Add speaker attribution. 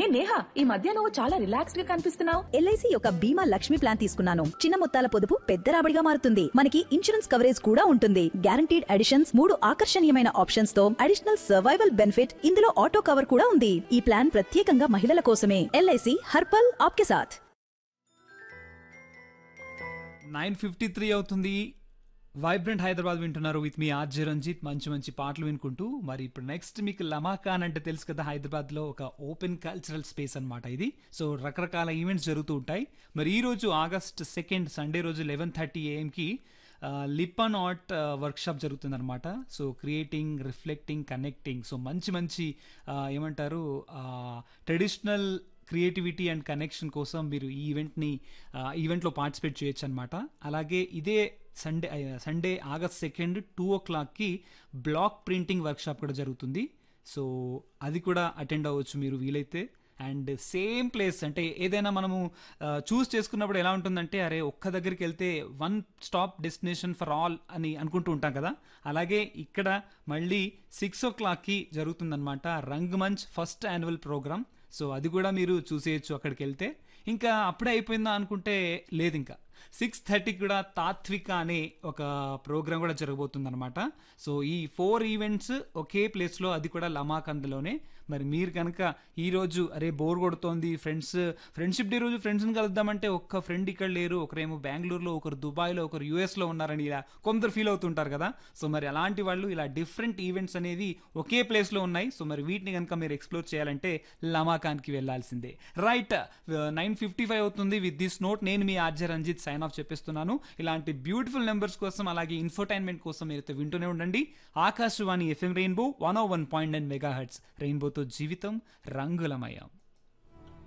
Speaker 1: హే నేహా ఈ మధ్య నువ్వు చాలా రిలాక్స్డ్ గా కనిపిస్తున్నావు
Speaker 2: ఎల్ఐసి యొక్క బీమా లక్ష్మి ప్లాన్ తీసుకున్నాను చిన్న మొత్తాల పొదుపు పెద్ద రాబడిగా మారుతుంది మనకి ఇన్సూరెన్స్ కవరేజ్ కూడా ఉంటుంది గ్యారంటీడ్ అడిషన్స్ మూడు ఆకర్షణీయమైన ఆప్షన్స్ తో అడిషనల్ సర్వైవల్ బెనిఫిట్ ఇందులో ఆటో కవర్ కూడా ఉంది ఈ ప్లాన్ ప్రత్యేకంగా మహిళల కోసమే ఎల్ఐసి హర్పల్ ఆప్కే సాథ్
Speaker 3: నైన్ ఫిఫ్టీ త్రీ అవుతుంది వైబ్రెంట్ హైదరాబాద్ వింటున్నారు విత్ మీ ఆర్జే రంజిత్ మంచి మంచి పాటలు వినుకుంటూ మరి ఇప్పుడు నెక్స్ట్ మీకు లమాకాన్ అంటే తెలుసు కదా హైదరాబాద్లో ఒక ఓపెన్ కల్చరల్ స్పేస్ అన్నమాట ఇది సో రకరకాల ఈవెంట్స్ జరుగుతూ ఉంటాయి మరి ఈ రోజు ఆగస్ట్ సెకండ్ సండే రోజు లెవెన్ థర్టీ ఏఎంకి లిప్ అండ్ ఆర్ట్ వర్క్షాప్ జరుగుతుందన్నమాట so creating reflecting connecting so మంచి మంచి ఆ, ఏమంటారు ట్రెడిషనల్ క్రియేటివిటీ అండ్ కనెక్షన్ కోసం మీరు ఈ ఈవెంట్ని ఈవెంట్లో పార్టిసిపేట్ చేయొచ్చు అనమాట అలాగే ఇదే Sunday Sunday August second two ఓ క్లాక్కి బ్లాక్ ప్రింటింగ్ వర్క్షాప్ కూడా జరుగుతుంది సో అది కూడా అటెండ్ అవ్వచ్చు మీరు వీలైతే అండ్ సేమ్ ప్లేస్ అంటే ఏదైనా మనము చూస్ చేసుకున్నప్పుడు ఎలా ఉంటుందంటే అరే ఒక్క దగ్గరికి వెళ్తే one stop destination for all అని అనుకుంటూ ఉంటాం కదా అలాగే ఇక్కడ మళ్ళీ సిక్స్ ఓ క్లాక్కి జరుగుతుందన్నమాట Rangmanch first annual program so అది కూడా మీరు చూసేయచ్చు అక్కడికి వెళ్తే ఇంకా అప్పుడే అయిపోయిందా అనుకుంటే లేదు ఇంకా సిక్స్ థర్టీకి కూడా తాత్విక అనే ఒక ప్రోగ్రామ్ కూడా జరగబోతుంది అనమాట సో ఈ ఫోర్ ఈవెంట్స్ ఒకే ప్లేస్లో అది కూడా లమాకంద్లోనే మరి మీరు కనుక ఈరోజు అరే బోర్ కొడుతోంది ఫ్రెండ్స్ ఫ్రెండ్షిప్ డే రోజు ఫ్రెండ్స్ని కలుద్దామంటే ఒక్క ఫ్రెండ్ ఇక్కడ లేరు ఒకరేమో బెంగళూరులో ఒకరు దుబాయ్లో ఒకరు యూఎస్లో ఉన్నారని ఇలా కొందరు ఫీల్ అవుతుంటారు కదా సో మరి అలాంటి వాళ్ళు ఇలా డిఫరెంట్ ఈవెంట్స్ అనేవి ఒకే ప్లేస్లో ఉన్నాయి సో మరి వీటిని కనుక మీరు ఎక్స్ప్లోర్ చేయాలంటే లమాకాన్కి వెళ్ళాల్సిందే రైట్ నైన్ ఫిఫ్టీ ఫైవ్ అవుతుంది విత్ దిస్ నోట్ నేను మీ ఆర్జే రంజిత్ సైన్ ఆఫ్ చెప్పేస్తున్నాను ఇలాంటి బ్యూటిఫుల్ నెంబర్స్ కోసం అలాగే ఇన్ఫర్టైన్మెంట్ కోసం మీరైతే వింటూనే ఉండండి Akashvani FM rainbow one o one point nine megahertz రెయిన్బోతో జీవితం రంగులమయం